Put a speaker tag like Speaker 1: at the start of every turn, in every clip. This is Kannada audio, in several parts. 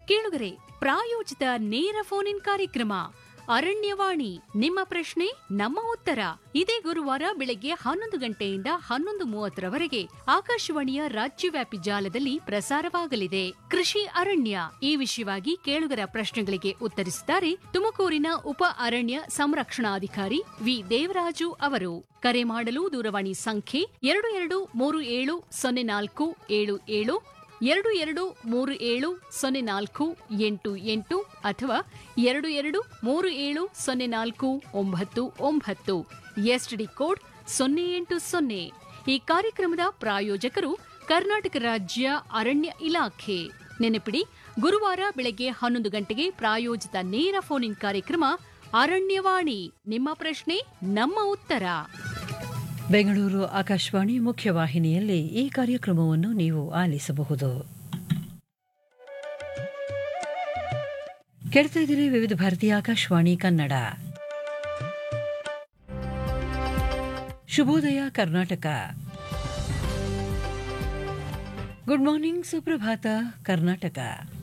Speaker 1: ಕೇಳುಗರೆ ಪ್ರಾಯೋಜಿತ ನೇರ ಫೋನ್ ಇನ್ ಕಾರ್ಯಕ್ರಮ ಅರಣ್ಯವಾಣಿ ನಿಮ್ಮ ಪ್ರಶ್ನೆ ನಮ್ಮ ಉತ್ತರ ಇದೇ ಗುರುವಾರ ಬೆಳಗ್ಗೆ ಹನ್ನೊಂದು ಗಂಟೆಯಿಂದ ಹನ್ನೊಂದು ಮೂವತ್ತರವರೆಗೆ ಆಕಾಶವಾಣಿಯ ರಾಜ್ಯವ್ಯಾಪಿ ಜಾಲದಲ್ಲಿ ಪ್ರಸಾರವಾಗಲಿದೆ ಕೃಷಿ ಅರಣ್ಯ ಈ ವಿಷಯವಾಗಿ ಕೇಳುಗರ ಪ್ರಶ್ನೆಗಳಿಗೆ ಉತ್ತರಿಸಿದ್ದಾರೆ ತುಮಕೂರಿನ ಉಪ ಅರಣ್ಯ ಸಂರಕ್ಷಣಾಧಿಕಾರಿ ವಿ ದೇವರಾಜು ಅವರು ಕರೆ ಮಾಡಲು ದೂರವಾಣಿ ಸಂಖ್ಯೆ ಎರಡು ಎರಡು ಮೂರು ಏಳು ಸೊನ್ನೆ ನಾಲ್ಕು ಏಳು ಏಳು ಎರಡು ಎರಡು ಮೂರು ಏಳು ಸೊನ್ನೆ ನಾಲ್ಕು ಎಂಟು ಎಂಟು ಅಥವಾ ಎರಡು ಎರಡು ಮೂರು ಏಳು ಸೊನ್ನೆ ನಾಲ್ಕು ಒಂಬತ್ತು ಒಂಬತ್ತು ಎಸ್ಟಿಡಿ ಕೋಡ್ ಸೊನ್ನೆ ಎಂಟು ಸೊನ್ನೆ ಈ ಕಾರ್ಯಕ್ರಮದ ಪ್ರಾಯೋಜಕರು ಕರ್ನಾಟಕ ರಾಜ್ಯ ಅರಣ್ಯ ಇಲಾಖೆ ನೆನಪಿಡಿ ಗುರುವಾರ ಬೆಳಗ್ಗೆ ಹನ್ನೊಂದು ಗಂಟೆಗೆ ಪ್ರಾಯೋಜಿತ ನೇರ ಫೋನ್ ಇನ್ ಕಾರ್ಯಕ್ರಮ ಅರಣ್ಯವಾಣಿ ನಿಮ್ಮ ಪ್ರಶ್ನೆ ನಮ್ಮ ಉತ್ತರ
Speaker 2: ಬೆಂಗಳೂರು ಆಕಾಶವಾಣಿ ಮುಖ್ಯವಾಹಿನಿಯಲ್ಲಿ ಈ ಕಾರ್ಯಕ್ರಮವನ್ನು ನೀವು ಆಲಿಸಬಹುದು ಕೇಳ್ತಾ ಇದ್ದೀರಿ ವಿವಿಧ ಭಾರತೀಯ ಆಕಾಶವಾಣಿ ಕನ್ನಡ ಶುಭೋದಯ ಕರ್ನಾಟಕ ಗುಡ್ ಮಾರ್ನಿಂಗ್ ಸುಪ್ರಭಾತ ಕರ್ನಾಟಕ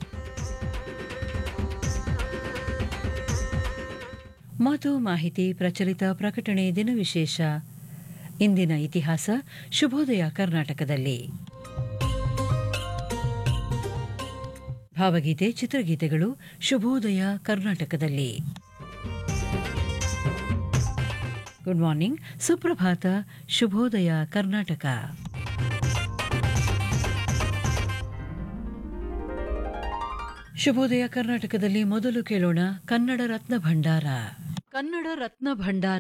Speaker 2: ಮಾತು ಮಾಹಿತಿ ಪ್ರಚಲಿತ ಪ್ರಕಟಣೆ ದಿನ ವಿಶೇಷ ಇಂದಿನ ಇತಿಹಾಸ ಶುಭೋದಯ ಕರ್ನಾಟಕದಲ್ಲಿ ಭಾವಗೀತೆ ಚಿತ್ರಗೀತೆಗಳು ಶುಭೋದಯ ಕರ್ನಾಟಕದಲ್ಲಿ ಗುಡ್ ಮಾರ್ನಿಂಗ್ ಸುಪ್ರಭಾತ ಶುಭೋದಯ ಕರ್ನಾಟಕ ಶುಭೋದಯ ಕರ್ನಾಟಕದಲ್ಲಿ ಮೊದಲು ಕೇಳೋಣ ಕನ್ನಡ ರತ್ನ ಭಂಡಾರ ಕನ್ನಡ ರತ್ನ ಭಂಡಾರ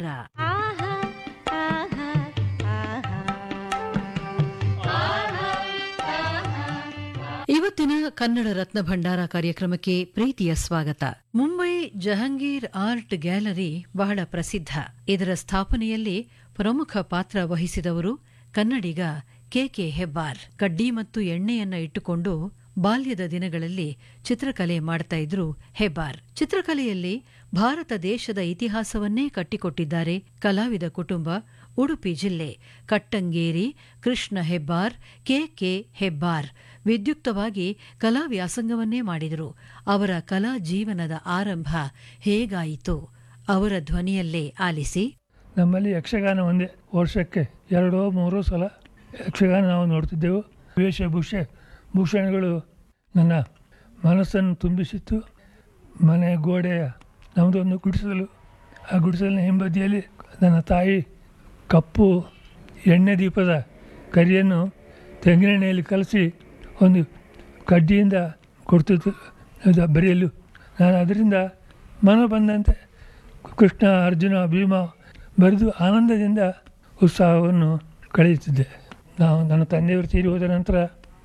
Speaker 2: ಇವತ್ತಿನ ಕನ್ನಡ ರತ್ನ ಭಂಡಾರ ಕಾರ್ಯಕ್ರಮಕ್ಕೆ ಪ್ರೀತಿಯ ಸ್ವಾಗತ ಮುಂಬೈ ಜಹಂಗೀರ್ ಆರ್ಟ್ ಗ್ಯಾಲರಿ ಬಹಳ ಪ್ರಸಿದ್ಧ ಇದರ ಸ್ಥಾಪನೆಯಲ್ಲಿ ಪ್ರಮುಖ ಪಾತ್ರ ವಹಿಸಿದವರು ಕನ್ನಡಿಗ ಕೆಕೆ ಹೆಬ್ಬಾರ್ ಕಡ್ಡಿ ಮತ್ತು ಎಣ್ಣೆಯನ್ನ ಇಟ್ಟುಕೊಂಡು ಬಾಲ್ಯದ ದಿನಗಳಲ್ಲಿ ಚಿತ್ರಕಲೆ ಮಾಡ್ತಾ ಇದ್ರು ಹೆಬ್ಬಾರ್ ಚಿತ್ರಕಲೆಯಲ್ಲಿ ಭಾರತ ದೇಶದ ಇತಿಹಾಸವನ್ನೇ ಕಟ್ಟಿಕೊಟ್ಟಿದ್ದಾರೆ ಕಲಾವಿದ ಕುಟುಂಬ ಉಡುಪಿ ಜಿಲ್ಲೆ ಕಟ್ಟಂಗೇರಿ ಕೃಷ್ಣ ಹೆಬ್ಬಾರ್ ಕೆ ಕೆ ಹೆಬ್ಬಾರ್ ವಿದ್ಯುಕ್ತವಾಗಿ ಕಲಾ ವ್ಯಾಸಂಗವನ್ನೇ ಮಾಡಿದರು ಅವರ ಕಲಾ ಜೀವನದ ಆರಂಭ ಹೇಗಾಯಿತು ಅವರ ಧ್ವನಿಯಲ್ಲೇ ಆಲಿಸಿ
Speaker 3: ನಮ್ಮಲ್ಲಿ ಯಕ್ಷಗಾನ ಒಂದೇ ವರ್ಷಕ್ಕೆ ಎರಡೋ ಮೂರೋ ಸಲ ಯಕ್ಷಗಾನ ನಾವು ನೋಡ್ತಿದ್ದೆವು ವೇಷಭೂಷ ಭೂಷಣಗಳು ನನ್ನ ಮನಸ್ಸನ್ನು ತುಂಬಿಸಿತ್ತು ಮನೆ ಗೋಡೆಯ ನಮ್ಮದೊಂದು ಗುಡಿಸಲು ಆ ಗುಡಿಸಲಿನ ಹಿಂಬದಿಯಲ್ಲಿ ನನ್ನ ತಾಯಿ ಕಪ್ಪು ಎಣ್ಣೆ ದೀಪದ ಕರಿಯನ್ನು ತೆಂಗಿನೆಣ್ಣೆಯಲ್ಲಿ ಕಲಸಿ ಒಂದು ಕಡ್ಡಿಯಿಂದ ಕೊಡ್ತಿತ್ತು ಅದು ಬರೆಯಲು ನಾನು ಅದರಿಂದ ಮನ ಬಂದಂತೆ ಕೃಷ್ಣ ಅರ್ಜುನ ಭೀಮ ಬರೆದು ಆನಂದದಿಂದ ಉತ್ಸಾಹವನ್ನು ಕಳೆಯುತ್ತಿದ್ದೆ ನಾವು ನನ್ನ ತಂದೆಯವರು ತೀರಿ ಹೋದ ನಂತರ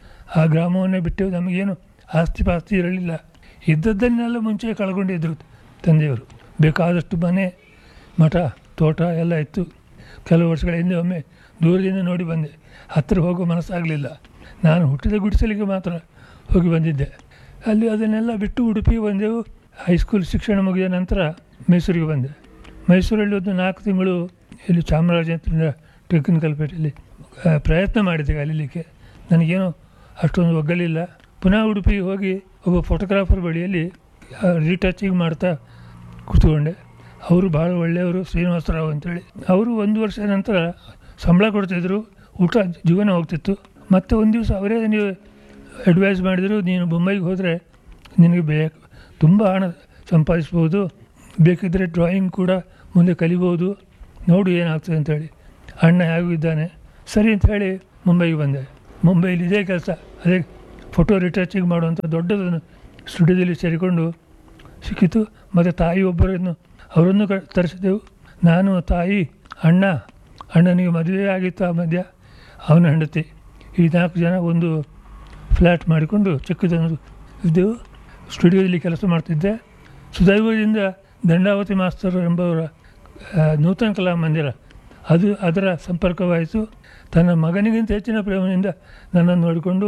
Speaker 3: ಆ ಗ್ರಾಮವನ್ನೇ ಬಿಟ್ಟು ನಮಗೇನು ಆಸ್ತಿ ಪಾಸ್ತಿ ಇರಲಿಲ್ಲ ಇದ್ದದ್ದನ್ನೆಲ್ಲ ಮುಂಚೆ ಕಳ್ಕೊಂಡಿದ್ದರು ತಂದೆಯವರು ಬೇಕಾದಷ್ಟು ಮನೆ ಮಠ ತೋಟ ಎಲ್ಲ ಇತ್ತು ಕೆಲವು ವರ್ಷಗಳ ಹಿಂದೆ ಒಮ್ಮೆ ದೂರದಿಂದ ನೋಡಿ ಬಂದೆ ಹತ್ತಿರ ಹೋಗೋ ಮನಸ್ಸಾಗಲಿಲ್ಲ ನಾನು ಹುಟ್ಟಿದ ಗುಡಿಸಲಿಗೆ ಮಾತ್ರ ಹೋಗಿ ಬಂದಿದ್ದೆ ಅಲ್ಲಿ ಅದನ್ನೆಲ್ಲ ಬಿಟ್ಟು ಉಡುಪಿಗೆ ಬಂದೆವು ಹೈಸ್ಕೂಲ್ ಶಿಕ್ಷಣ ಮುಗಿದ ನಂತರ ಮೈಸೂರಿಗೆ ಬಂದೆ ಮೈಸೂರಲ್ಲಿ ಒಂದು ನಾಲ್ಕು ತಿಂಗಳು ಇಲ್ಲಿ ಚಾಮರಾಜೇಂದ್ರ ಟೆಕ್ನಿಕಲ್ ಪೇಟೆಯಲ್ಲಿ ಆ, ಪ್ರಯತ್ನ ಮಾಡಿದೆ ಕಲೀಲಿಕ್ಕೆ ನನಗೇನು ಅಷ್ಟೊಂದು ಒಗ್ಗಲಿಲ್ಲ ಪುನಃ ಉಡುಪಿಗೆ ಹೋಗಿ ಒಬ್ಬ ಫೋಟೋಗ್ರಾಫರ್ ಬಳಿಯಲ್ಲಿ ರೀಟಚಿಂಗ್ ಮಾಡ್ತಾ ಕೂತ್ಕೊಂಡೆ ಅವರು ಭಾಳ ಒಳ್ಳೆಯವರು ಶ್ರೀನಿವಾಸರಾವ್ ಅಂತೇಳಿ ಅವರು ಒಂದು ವರ್ಷ ನಂತರ ಸಂಬಳ ಕೊಡ್ತಿದ್ರು ಊಟ ಜೀವನ ಹೋಗ್ತಿತ್ತು ಮತ್ತು ಒಂದು ದಿವಸ ಅವರೇ ನೀವು ಅಡ್ವೈಸ್ ಮಾಡಿದರು ನೀನು ಮುಂಬೈಗೆ ಹೋದರೆ ನಿನಗೆ ಬೇಕು ತುಂಬ ಹಣ ಸಂಪಾದಿಸ್ಬೋದು ಬೇಕಿದ್ದರೆ ಡ್ರಾಯಿಂಗ್ ಕೂಡ ಮುಂದೆ ಕಲಿಬೋದು ನೋಡು ಏನಾಗ್ತದೆ ಅಂತೇಳಿ ಅಣ್ಣ ಹೇಗೂ ಇದ್ದಾನೆ ಸರಿ ಅಂತ ಹೇಳಿ ಮುಂಬೈಗೆ ಬಂದೆ ಮುಂಬೈಲಿ ಇದೇ ಕೆಲಸ ಅದೇ ಫೋಟೋ ರಿಟಚಿಂಗ್ ಮಾಡುವಂಥ ದೊಡ್ಡದನ್ನು ಸ್ಟುಡಿಯೋದಲ್ಲಿ ಸೇರಿಕೊಂಡು ಸಿಕ್ಕಿತು ಮತ್ತು ತಾಯಿ ಒಬ್ಬರನ್ನು ಅವರನ್ನು ಕ ತರಿಸಿದೆವು ನಾನು ತಾಯಿ ಅಣ್ಣ ಅಣ್ಣನಿಗೆ ಮದುವೆ ಆಗಿತ್ತು ಆ ಮಧ್ಯ ಅವನ ಹೆಂಡತಿ ಈ ನಾಲ್ಕು ಜನ ಒಂದು ಫ್ಲ್ಯಾಟ್ ಮಾಡಿಕೊಂಡು ಚಿಕ್ಕದೊಂದು ಇದ್ದೆವು ಸ್ಟುಡಿಯೋದಲ್ಲಿ ಕೆಲಸ ಮಾಡ್ತಿದ್ದೆ ಸುದೈವದಿಂದ ದಂಡಾವತಿ ಮಾಸ್ತರ್ ಎಂಬವರ ಆ, ನೂತನ ಕಲಾ ಮಂದಿರ ಅದು ಅದರ ಸಂಪರ್ಕವಾಯಿತು ತನ್ನ ಮಗನಿಗಿಂತ ಹೆಚ್ಚಿನ ಪ್ರೇಮದಿಂದ ನನ್ನನ್ನು ನೋಡಿಕೊಂಡು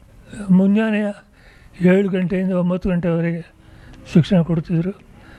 Speaker 3: ಮುಂಜಾನೆಯ ಏಳು ಗಂಟೆಯಿಂದ ಒಂಬತ್ತು ಗಂಟೆವರೆಗೆ ಶಿಕ್ಷಣ ಕೊಡ್ತಿದ್ದರು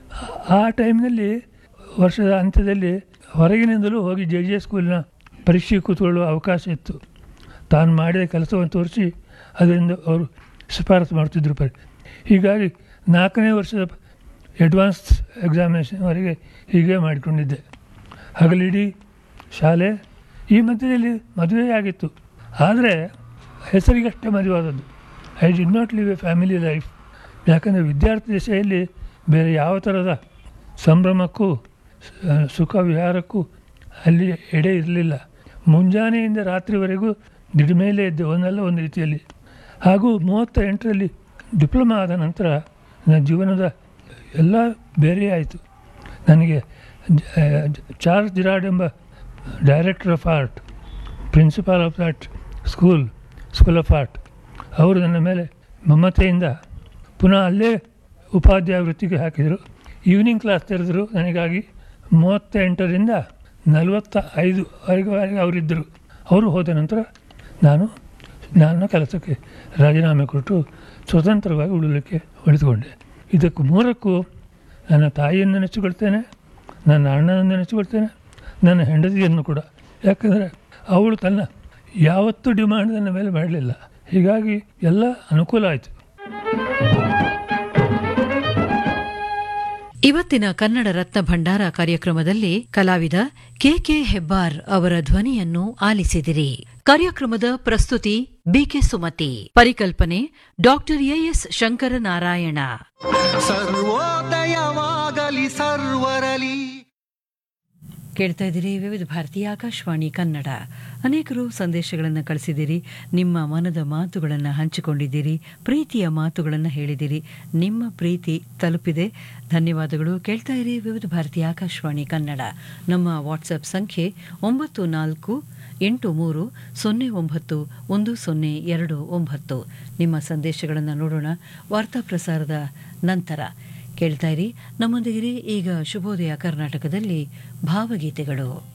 Speaker 3: ಆ ಟೈಮ್ನಲ್ಲಿ ವರ್ಷದ ಅಂತ್ಯದಲ್ಲಿ ಹೊರಗಿನಿಂದಲೂ ಹೋಗಿ ಜೆ ಜೆ ಸ್ಕೂಲಿನ ಪರೀಕ್ಷೆ ಕೂತ್ಕೊಳ್ಳುವ ಅವಕಾಶ ಇತ್ತು ತಾನು ಮಾಡಿದ ಕೆಲಸವನ್ನು ತೋರಿಸಿ ಅದರಿಂದ ಅವರು ಶಿಫಾರಸು ಮಾಡ್ತಿದ್ರು ಪರಿ ಹೀಗಾಗಿ ನಾಲ್ಕನೇ ವರ್ಷದ ಅಡ್ವಾನ್ಸ್ ಎಕ್ಸಾಮಿನೇಷನ್ವರೆಗೆ ಹೀಗೆ ಮಾಡಿಕೊಂಡಿದ್ದೆ ಹಗಲಿಡೀ ಶಾಲೆ ಈ ಮಧ್ಯದಲ್ಲಿ ಮದುವೆ ಆಗಿತ್ತು ಆದರೆ ಹೆಸರಿಗಷ್ಟೇ ಮದುವಾದದ್ದು I did not live a family life ಯಾಕಂದರೆ ವಿದ್ಯಾರ್ಥಿ ದಶೆಯಲ್ಲಿ ಬೇರೆ ಯಾವ ಥರದ ಸಂಭ್ರಮಕ್ಕೂ ಸ- ಸುಖ ವಿಹಾರಕ್ಕೂ ಅಲ್ಲಿ ಎಡೆ ಇರಲಿಲ್ಲ ಮುಂಜಾನೆಯಿಂದ ರಾತ್ರಿವರೆಗೂ ದಿಢಮೇಲೆ ಇದ್ದೆ ಒಂದಲ್ಲ ಒಂದು ರೀತಿಯಲ್ಲಿ ಹಾಗೂ ಮೂವತ್ತ ಎಂಟರಲ್ಲಿ ಡಿಪ್ಲೊಮಾ ಆದ ನಂತರ ನನ್ನ ಜೀವನದ ಎಲ್ಲ ಬೇರೆ ಆಯಿತು ನನಗೆ ಜ- ಚಾರ್ಲ್ಸ್ ಜಿರಾಡ್ ಎಂಬ director of art principal of that school school of art ಅವರು ನನ್ನ ಮೇಲೆ ಮಮತೆಯಿಂದ ಪುನಃ ಅಲ್ಲೇ ಉಪಾಧ್ಯಾಯ ವೃತ್ತಿಗೆ ಹಾಕಿದರು ಈವ್ನಿಂಗ್ ಕ್ಲಾಸ್ ತೆರೆದರು ನನಗಾಗಿ ಮೂವತ್ತ ಎಂಟರಿಂದ ನಲವತ್ತ ಐದುವರೆಗೆ ಅವರಿದ್ದರು ಅವರು ಹೋದ ನಂತರ ನಾನು ನನ್ನ ಕೆಲಸಕ್ಕೆ ರಾಜೀನಾಮೆ ಕೊಟ್ಟು ಸ್ವತಂತ್ರವಾಗಿ ಉಳಿಲಿಕ್ಕೆ ಉಳಿದುಕೊಂಡೆ ಇದಕ್ಕೂ ಮೂರಕ್ಕೂ ನನ್ನ ತಾಯಿಯನ್ನು ನೆನೆಸಿಕೊಳ್ತೇನೆ ನನ್ನ ಅಣ್ಣನನ್ನು ನೆನೆಸಿಕೊಳ್ತೇನೆ ನನ್ನ ಹೆಂಡತಿಯನ್ನು ಕೂಡ ಯಾಕಂದರೆ ಅವಳು ತನ್ನ ಯಾವತ್ತೂ ಡಿಮಾಂಡ್ ನನ್ನ ಮೇಲೆ ಮಾಡಲಿಲ್ಲ ಹೀಗಾಗಿ ಎಲ್ಲ ಅನುಕೂಲ ಆಯಿತು
Speaker 2: ಇವತ್ತಿನ ಕನ್ನಡ ರತ್ನ ಭಂಡಾರ ಕಾರ್ಯಕ್ರಮದಲ್ಲಿ ಕಲಾವಿದ ಕೆಕೆ ಹೆಬ್ಬಾರ್ ಅವರ ಧ್ವನಿಯನ್ನು ಆಲಿಸಿದಿರಿ ಕಾರ್ಯಕ್ರಮದ ಪ್ರಸ್ತುತಿ ಬಿಕೆ ಸುಮತಿ ಪರಿಕಲ್ಪನೆ ಡಾಕ್ಟರ್ ಎಎಸ್ ಶಂಕರನಾರಾಯಣ
Speaker 4: ಸರ್ವೋದಯವಾಗಲಿ ಸರ್ವರಲಿ
Speaker 2: ಕೇಳ್ತಾ ಇದ್ದೀರಿ ವಿವಿಧ ಭಾರತೀಯ ಆಕಾಶವಾಣಿ ಕನ್ನಡ ಅನೇಕರು ಸಂದೇಶಗಳನ್ನು ಕಳಿಸಿದ್ದೀರಿ ನಿಮ್ಮ ಮನದ ಮಾತುಗಳನ್ನು ಹಂಚಿಕೊಂಡಿದ್ದೀರಿ ಪ್ರೀತಿಯ ಮಾತುಗಳನ್ನು ಹೇಳಿದ್ದೀರಿ ನಿಮ್ಮ ಪ್ರೀತಿ ತಲುಪಿದೆ ಧನ್ಯವಾದಗಳು ಕೇಳ್ತಾ ಇರಿ ವಿವಿಧ ಭಾರತೀಯ ಆಕಾಶವಾಣಿ ಕನ್ನಡ ನಮ್ಮ ವಾಟ್ಸಪ್ ಸಂಖ್ಯೆ ಒಂಬತ್ತು ನಾಲ್ಕು ಎಂಟು ಮೂರು ಸೊನ್ನೆ ಒಂಬತ್ತು ಒಂದು ಸೊನ್ನೆ ಎರಡು ಒಂಬತ್ತು ನಿಮ್ಮ ಸಂದೇಶಗಳನ್ನು ನೋಡೋಣ ವಾರ್ತಾ ಪ್ರಸಾರದ ನಂತರ ಕೇಳ್ತಾ ಇರಿ ನಮ್ಮೊಂದಿಗಿರಿ ಈಗ ಶುಭೋದಯ ಕರ್ನಾಟಕದಲ್ಲಿ ಭಾವಗೀತೆಗಳು